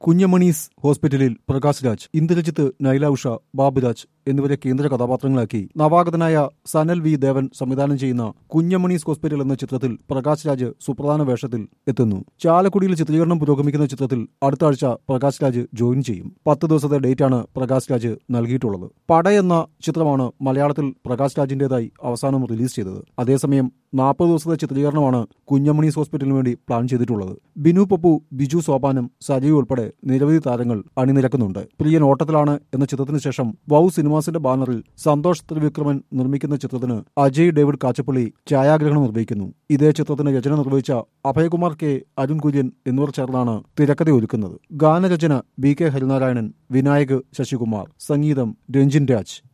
കുഞ്ഞമണീസ് ഹോസ്പിറ്റലിൽ പ്രകാശ് രാജ് ഇന്ദ്രജിത്ത് നൈല ഉഷ ബാബുരാജ് എന്നിവരെ കേന്ദ്ര കഥാപാത്രങ്ങളാക്കി നവാഗതനായ സനൽ വി ദേവൻ സംവിധാനം ചെയ്യുന്ന കുഞ്ഞമണീസ് ഹോസ്പിറ്റൽ എന്ന ചിത്രത്തിൽ പ്രകാശ് രാജ് സുപ്രധാന വേഷത്തിൽ എത്തുന്നു ചാലക്കുടിയിൽ ചിത്രീകരണം പുരോഗമിക്കുന്ന ചിത്രത്തിൽ അടുത്ത ആഴ്ച പ്രകാശ് രാജ് ജോയിൻ ചെയ്യും പത്ത് ദിവസത്തെ ഡേറ്റാണ് പ്രകാശ് രാജ് നൽകിയിട്ടുള്ളത് പട എന്ന ചിത്രമാണ് മലയാളത്തിൽ പ്രകാശ് രാജിന്റേതായി അവസാനം റിലീസ് ചെയ്തത് അതേസമയം നാൽപ്പത് ദിവസത്തെ ചിത്രീകരണമാണ് കുഞ്ഞമണീസ് ഹോസ്പിറ്റലിന് വേണ്ടി പ്ലാൻ ചെയ്തിട്ടുള്ളത് ബിനു പപ്പു ബിജു സോപാനം സജീവ് ഉൾപ്പെടെ നിരവധി താരങ്ങൾ അണിനിരക്കുന്നുണ്ട് പ്രിയൻ ഓട്ടത്തിലാണ് എന്ന ചിത്രത്തിന് ശേഷം വൗ സിനിമാസിന്റെ ബാനറിൽ സന്തോഷ് ത്രിവിക്രമൻ നിർമ്മിക്കുന്ന ചിത്രത്തിന് അജയ് ഡേവിഡ് കാച്ചപ്പള്ളി ഛായാഗ്രഹണം നിർവഹിക്കുന്നു ഇതേ ചിത്രത്തിന് രചന നിർവഹിച്ച അഭയകുമാർ കെ അരുൺ കുര്യൻ എന്നിവർ ചേർന്നാണ് തിരക്കഥ ഒരുക്കുന്നത് ഗാനരചന ബി കെ ഹരിനാരായണൻ വിനായക് ശശികുമാർ സംഗീതം രഞ്ജിൻ രാജ്